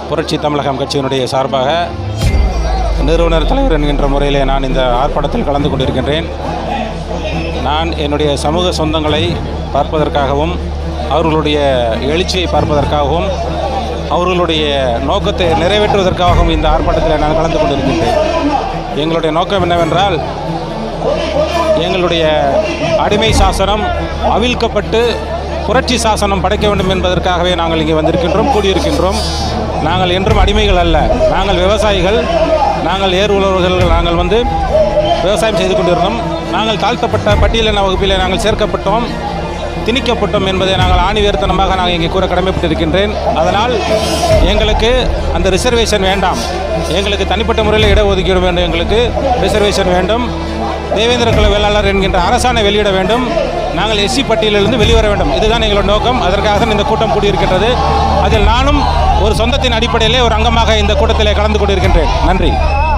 புரட்சி தமிழகம் கட்சியினுடைய சார்பாக நிறுவனர் தலைவர் என்கின்ற முறையிலே நான் இந்த ஆர்ப்பாட்டத்தில் கலந்து கொண்டிருக்கின்றேன் நான் என்னுடைய சமூக சொந்தங்களை பார்ப்பதற்காகவும் அவர்களுடைய எழுச்சியை பார்ப்பதற்காகவும் அவர்களுடைய நோக்கத்தை நிறைவேற்றுவதற்காகவும் இந்த ஆர்ப்பாட்டத்தில் நான் கலந்து கொண்டிருக்கின்றேன் எங்களுடைய நோக்கம் என்னவென்றால் எங்களுடைய அடிமை சாசனம் அவிழ்க்கப்பட்டு புரட்சி சாசனம் படைக்க வேண்டும் என்பதற்காகவே நாங்கள் இங்கே வந்திருக்கின்றோம் கூடியிருக்கின்றோம் நாங்கள் என்றும் அடிமைகள் அல்ல நாங்கள் விவசாயிகள் நாங்கள் ஏர் உழவர்கள் நாங்கள் வந்து விவசாயம் செய்து கொண்டிருந்தோம் நாங்கள் தாழ்த்தப்பட்ட பட்டியலின வகுப்பிலே நாங்கள் சேர்க்கப்பட்டோம் திணிக்கப்பட்டோம் என்பதை நாங்கள் ஆணிவேர்த்தனமாக நாங்கள் இங்கே கூற கடமைப்பட்டிருக்கின்றேன் அதனால் எங்களுக்கு அந்த ரிசர்வேஷன் வேண்டாம் எங்களுக்கு தனிப்பட்ட முறையில் இடஒதுக்கீடு வேண்டும் எங்களுக்கு ரிசர்வேஷன் வேண்டும் தேவேந்திர குல வேளாளர் என்கின்ற அரசாணை வெளியிட வேண்டும் நாங்கள் எஸ்சி பட்டியலிலிருந்து வெளிவர வேண்டும் இதுதான் எங்களோட நோக்கம் அதற்காக தான் இந்த கூட்டம் கூடியிருக்கின்றது அதில் நானும் ஒரு சொந்தத்தின் அடிப்படையிலே ஒரு அங்கமாக இந்த கூட்டத்திலே கலந்து கொண்டிருக்கின்றேன் நன்றி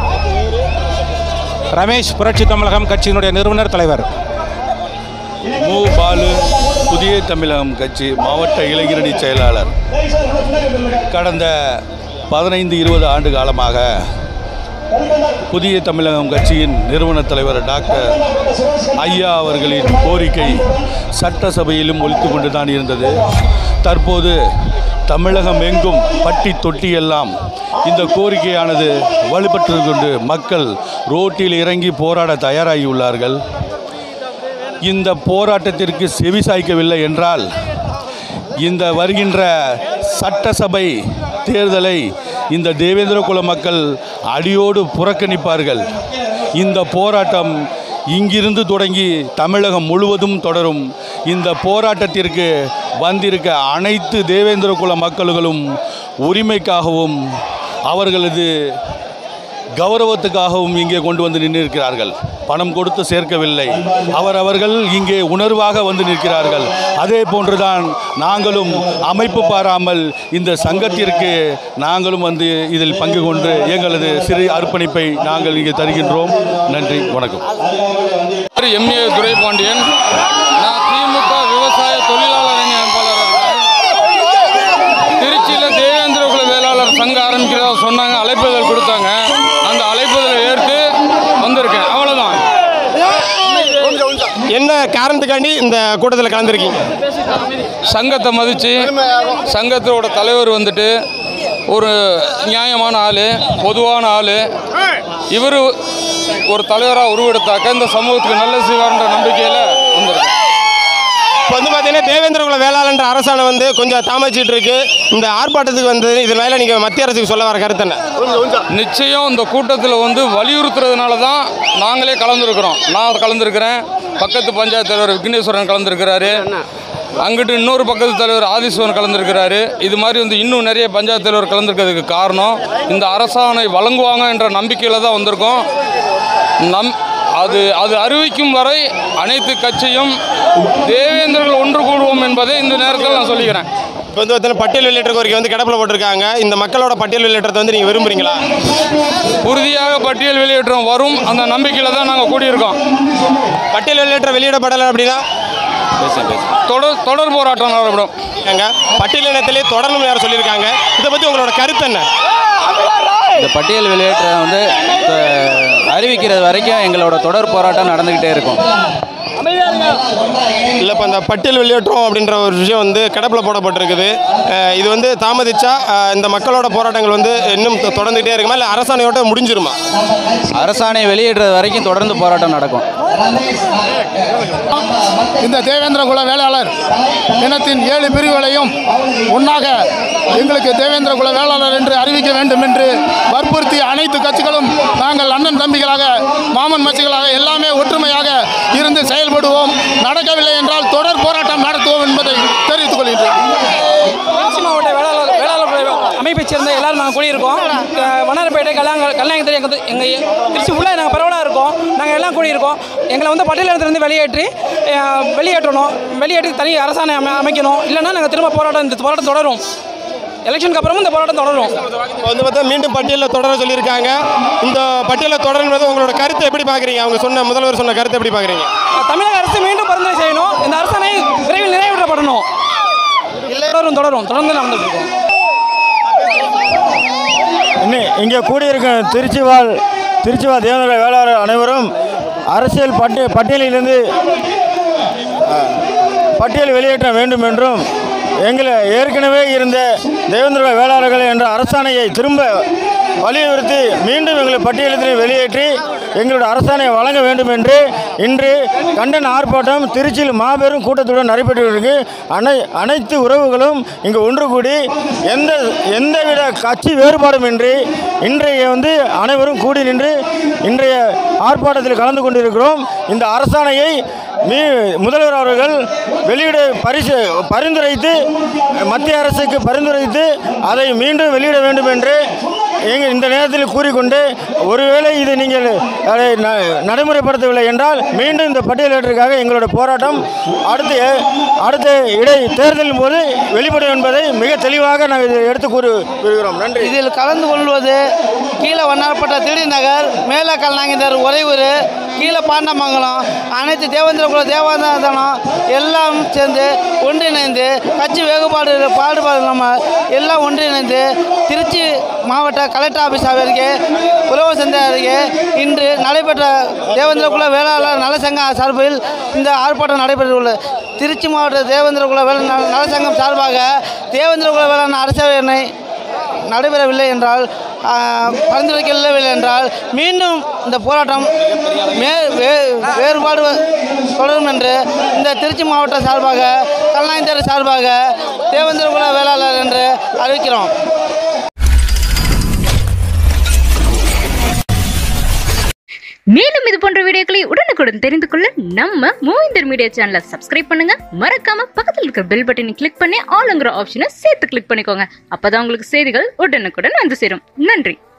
ரமேஷ் புரட்சி தமிழகம் கட்சியினுடைய நிறுவனர் தலைவர் மு பாலு புதிய தமிழகம் கட்சி மாவட்ட இளைஞரணி செயலாளர் கடந்த பதினைந்து இருபது ஆண்டு காலமாக புதிய தமிழகம் கட்சியின் நிறுவன தலைவர் டாக்டர் ஐயா அவர்களின் கோரிக்கை சட்டசபையிலும் ஒழித்து கொண்டு தான் இருந்தது தற்போது தமிழகம் எங்கும் பட்டி தொட்டியெல்லாம் இந்த கோரிக்கையானது வலுப்பற்று கொண்டு மக்கள் ரோட்டில் இறங்கி போராட தயாராகியுள்ளார்கள் இந்த போராட்டத்திற்கு செவி சாய்க்கவில்லை என்றால் இந்த வருகின்ற சட்டசபை தேர்தலை இந்த தேவேந்திர குல மக்கள் அடியோடு புறக்கணிப்பார்கள் இந்த போராட்டம் இங்கிருந்து தொடங்கி தமிழகம் முழுவதும் தொடரும் இந்த போராட்டத்திற்கு வந்திருக்க அனைத்து தேவேந்திர குல மக்கள்களும் உரிமைக்காகவும் அவர்களது கௌரவத்துக்காகவும் இங்கே கொண்டு வந்து நின்றிருக்கிறார்கள் பணம் கொடுத்து சேர்க்கவில்லை அவரவர்கள் இங்கே உணர்வாக வந்து நிற்கிறார்கள் அதே போன்றுதான் நாங்களும் அமைப்பு பாராமல் இந்த சங்கத்திற்கு நாங்களும் வந்து இதில் பங்கு கொண்டு எங்களது சிறு அர்ப்பணிப்பை நாங்கள் இங்கே தருகின்றோம் நன்றி வணக்கம் பேர் எம்ஏ துரைபாண்டியன் நான் திமுக விவசாய தொழிலாளர் அணி அமைப்பாளராக இருக்கேன் திருச்சியில் தேவேந்திர குல வேளாளர் சங்கம் ஆரம்பிக்கிறதா சொன்னாங்க அழைப்புதல் கொடுத்தாங்க அந்த அழைப்புதலை ஏற்று வந்திருக்கேன் அவ்வளோதான் என்ன காரணத்துக்காண்டி இந்த கூட்டத்தில் கலந்துருக்கீங்க சங்கத்தை மதித்து சங்கத்தோட தலைவர் வந்துட்டு ஒரு நியாயமான ஆள் பொதுவான ஆள் இவர் ஒரு தலைவராக உருவெடுத்தாக்க இந்த சமூகத்துக்கு நல்ல செய்வார்ன்ற நம்பிக்கையில் வந்திருக்கேன் இப்போ வந்து பார்த்தீங்கன்னா தேவேந்திர குல வேளாளன்ற அரசாணை வந்து கொஞ்சம் தாமதிச்சிட்டு இருக்கு இந்த ஆர்ப்பாட்டத்துக்கு வந்து இது மேலே நீங்கள் மத்திய அரசுக்கு சொல்ல வர கருத்து என்ன நிச்சயம் இந்த கூட்டத்தில் வந்து வலியுறுத்துறதுனால தான் நாங்களே கலந்துருக்கிறோம் நான் கலந்துருக்கிறேன் பக்கத்து பஞ்சாயத்து தலைவர் விக்னேஸ்வரன் கலந்துருக்கிறாரு அங்கிட்டு இன்னொரு பக்கத்து தலைவர் ஆதீஸ்வரன் கலந்துருக்கிறாரு இது மாதிரி வந்து இன்னும் நிறைய பஞ்சாயத்து தலைவர் கலந்துருக்கிறதுக்கு காரணம் இந்த அரசாணை வழங்குவாங்க என்ற நம்பிக்கையில் தான் வந்திருக்கோம் நம் அது அது அறிவிக்கும் வரை அனைத்து கட்சியும் தேவேந்திரர்கள் ஒன்று கூடுவோம் என்பதை இந்த நேரத்தில் நான் சொல்லிக்கிறேன் இப்போ வந்து பார்த்தீங்கன்னா பட்டியல் வெளியேற்ற கோரிக்கை வந்து கிடப்பில் போட்டிருக்காங்க இந்த மக்களோட பட்டியல் வெளியேற்றத்தை வந்து நீங்கள் விரும்புறீங்களா உறுதியாக பட்டியல் வெளியேற்றம் வரும் அந்த நம்பிக்கையில் தான் நாங்கள் கூடியிருக்கோம் பட்டியல் வெளியேற்ற வெளியிடப்படலை அப்படின்னா தொடர் தொடர் போராட்டம் நடைபெறும் இருக்காங்க பட்டியல் இனத்திலே தொடரணும் யாரும் சொல்லியிருக்காங்க இதை பற்றி உங்களோட கருத்து என்ன இந்த பட்டியல் வெளியேற்றம் வந்து அஹ், அறிவிக்கிறது வரைக்கும் எங்களோட தொடர் போராட்டம் நடந்துக்கிட்டே இருக்கும் இல்லை இப்போ இந்த பட்டியல் வெளியேற்றம் அப்படின்ற ஒரு விஷயம் வந்து கிடப்பில் போடப்பட்டிருக்குது அஹ் இது வந்து தாமதிச்சா அஹ் இந்த மக்களோட போராட்டங்கள் வந்து இன்னும் தொ- தொடர்ந்துகிட்டே இருக்குமா இல்லை அரசாணையோட முடிஞ்சிருமா அரசாணை வெளியிடுறது வரைக்கும் தொடர்ந்து போராட்டம் நடக்கும் இந்த தேவேந்திர குல வேளாளர் இனத்தின் ஏழு பிரிவுகளையும் ஒன்றாக எங்களுக்கு தேவேந்திர குல வேளாளர் என்று அறிவிக்க வேண்டும் என்று வற்புறுத்தி அனைத்து கட்சிகளும் நாங்கள் அண்ணன் தம்பிகளாக மாமன் மச்சிகளாக எல்லாமே ஒற்றுமையாக இருந்து செயல்படுவோம் நடக்கவில்லை என்றால் தொடர் போராட்டம் நடத்துவோம் என்பதை தெரிவித்துக் கொள்கின்றேன் திருச்சி மாவட்ட வேளாளர் வேளாளர் அமைப்பை சேர்ந்த எல்லாரும் நாங்கள் கூடியிருக்கோம் அஹ் வண்ணாரப்பேட்டை கல்யாண கல்யாணத்தில் எங்கள் எங்கள் திருச்சி ஃபுல்லாக நாங்கள் பரவலாக இருக்கோம் நாங்கள் எல்லாம் கூடியிருக்கோம் எங்களை வந்து பட்டியலிருந்து வெளியேற்றி அஹ் வெளியேற்றணும் வெளியேற்றி தனி அரசாணை அமை அமைக்கணும் இல்லைன்னா நாங்கள் திரும்ப போராட்டம் இந்த போராட்டம் தொடரும் எலெக்ஷனுக்கு அப்புறமும் இந்த போராட்டம் தொடரும் இப்போ வந்து பார்த்தா மீண்டும் பட்டியலில் தொடர சொல்லியிருக்காங்க இந்த பட்டியலில் தொடருங்கிறது உங்களோட கருத்தை எப்படி பார்க்குறீங்க அவங்க சொன்ன முதல்வர் சொன்ன கருத்தை எப்படி பார்க்குறீங்க தமிழக அரசு மீண்டும் பரிந்துரை செய்யணும் இந்த அரசாணை விரைவில் நிறைவேற்றப்படணும் தொடரும் தொடரும் தொடர்ந்து நடந்துட்டு இருக்கோம் இன்னி இங்கே கூடியிருக்கும் திருச்சி வாழ் திருச்சி வாழ் தேவேந்திர வேளாளர் அனைவரும் அரசியல் பட்டி பட்டியலிலிருந்து அஹ், பட்டியல் வெளியேற்ற வேண்டும் என்றும் எங்களை ஏற்கனவே இருந்த தேவேந்திர வேளாளர்கள் என்ற அரசாணையை திரும்ப வலியுறுத்தி மீண்டும் எங்களை பட்டியலில் வெளியேற்றி எங்களுடைய அரசாணையை வழங்க வேண்டும் என்று இன்று கண்டன ஆர்ப்பாட்டம் திருச்சியில் மாபெரும் கூட்டத்துடன் நடைபெற்றிருக்கு அனை அனைத்து உறவுகளும் இங்கு ஒன்று கூடி எந்த எந்தவித கட்சி வேறுபாடுமின்றி இன்றைய வந்து அனைவரும் கூடி நின்று இன்றைய ஆர்ப்பாட்டத்தில் கலந்து கொண்டிருக்கிறோம் இந்த அரசாணையை மீ முதல்வர் அவர்கள் வெளியிட பரிசு பரிந்துரைத்து மத்திய அரசுக்கு பரிந்துரைத்து அதை மீண்டும் வெளியிட வேண்டும் என்று எங்கள் இந்த நேரத்தில் கூறிக்கொண்டு ஒருவேளை இது நீங்கள் அதை ந- நடைமுறைப்படுத்தவில்லை என்றால் மீண்டும் இந்த பட்டியலிட்டுக்காக எங்களோட போராட்டம் அடுத்து அடுத்த இடை தேர்தலின் போது வெளிப்படும் என்பதை மிக தெளிவாக நாங்கள் இதை எடுத்து கூறி கூறுகிறோம் நன்றி இதில் கலந்து கொள்வது கீழே வண்ணாரப்பட்ட திருடி நகர் மேலே கல்நாங்கிதர் உறையூர் கீழே பாண்டமங்கலம் அனைத்து தேவேந்திரகுல தேவாதானம் எல்லாம் சேர்ந்து ஒன்றிணைந்து கட்சி வேறுபாடு பாடுபாடு இல்லாமல் எல்லாம் ஒன்றிணைந்து திருச்சி மாவட்ட கலெக்டர் ஆஃபீஸ் அருகே உழவர் சந்தை அருகே இன்று நடைபெற்ற தேவேந்திரகுல வேளாளர் நலசங்க சார்பில் இந்த ஆர்ப்பாட்டம் நடைபெற்றுள்ளது திருச்சி மாவட்ட தேவேந்திரகுல வேளா நல- நலசங்கம் சார்பாக தேவேந்திரகுல வேளாண் அரசவை நடைபெறவில்லை என்றால் ஆ, பரிந்துரைக்கவில்லை என்றால் மீண்டும் இந்த போராட்டம் மே வே- வேறுபாடு தொடரும் என்று இந்த திருச்சி மாவட்ட சார்பாக கல்நாயந்தர் சார்பாக தேவேந்திரகுல வேளாளர் என்று அறிவிக்கிறோம் மேலும் இது போன்ற வீடியோக்களை உடனுக்குடன் தெரிந்து கொள்ள நம்ம மூவிந்தர் மீடியா சேனலை சப்ஸ்கிரைப் பண்ணுங்க மறக்காம பக்கத்தில் இருக்கிற பெல் பட்டனை கிளிக் பண்ணி ஆளுங்கிற ஆப்ஷனை சேர்த்து கிளிக் பண்ணிக்கோங்க அப்பதான் உங்களுக்கு செய்திகள் உடனுக்குடன் வந்து சேரும் நன்றி